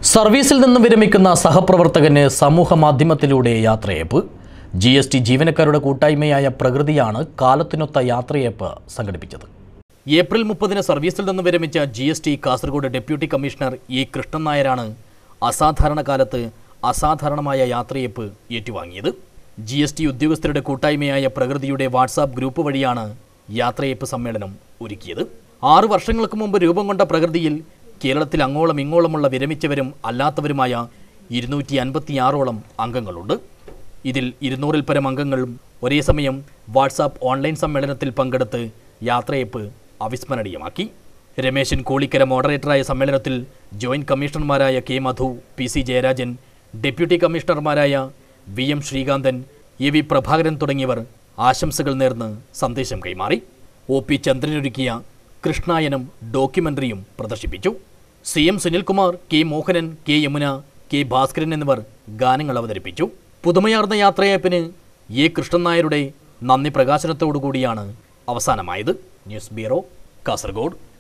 സർവീസിൽ നിന്നും വിരമിക്കുന്ന സഹപ്രവർത്തകന് സമൂഹ മാധ്യമത്തിലൂടെ യാത്രയപ്പ് ജി എസ് ടി ജീവനക്കാരുടെ കൂട്ടായ്മയായ പ്രകൃതിയാണ് കാലത്തിനൊത്ത യാത്രയപ്പ് സംഘടിപ്പിച്ചത് ഏപ്രിൽ മുപ്പതിന് സർവീസിൽ നിന്ന് വിരമിച്ച G S T Kasaragod deputy commissioner E Krishnan നായരാണ് അസാധാരണ കാലത്ത് അസാധാരണമായ യാത്രയപ്പ് ഏറ്റുവാങ്ങിയത് ജി എസ് ടി ഉദ്യോഗസ്ഥരുടെ കൂട്ടായ്മയായ പ്രകൃതിയുടെ വാട്സാപ്പ് ഗ്രൂപ്പ് വഴിയാണ് യാത്രയപ്പ് സമ്മേളനം ഒരുക്കിയത് ആറു വർഷങ്ങൾക്ക് മുമ്പ് രൂപം കൊണ്ട പ്രകൃതിയിൽ കേരളത്തിൽ അങ്ങോളം ഇങ്ങോളമുള്ള വിരമിച്ചവരും അല്ലാത്തവരുമായ ഇരുന്നൂറ്റി അൻപത്തിയാറോളം അംഗങ്ങളുണ്ട് ഇതിൽ ഇരുന്നൂറിൽ പരം അംഗങ്ങളും ഒരേ സമയം വാട്സാപ്പ് ഓൺലൈൻ സമ്മേളനത്തിൽ പങ്കെടുത്ത് യാത്രയപ്പ് അവിസ്മരണീയമാക്കി രമേശൻ കോളിക്കര മോഡറേറ്ററായ സമ്മേളനത്തിൽ ജോയിന്റ് കമ്മീഷണർമാരായ K Madhu P C Jayarajan deputy കമ്മീഷണർമാരായ V M Sreekanthan A V Prabhakaran തുടങ്ങിയവർ ആശംസകൾ നേർന്ന് സന്ദേശം കൈമാറി ഒ പി ചന്ദ്രനൊരുക്കിയ കൃഷ്ണായനം ഡോക്യുമെന്ററിയും പ്രദർശിപ്പിച്ചു C M Sunilkumar K Mohanan K Yamuna K Bhaskaran എന്നിവർ ഗാനങ്ങൾ അവതരിപ്പിച്ചു പുതുമയാർന്ന യാത്രയപ്പിന് എ കൃഷ്ണൻ നായരുടെ നന്ദി പ്രകാശനത്തോടുകൂടിയാണ് അവസാനമായത് ന്യൂസ് ബ്യൂറോ കാസർഗോഡ്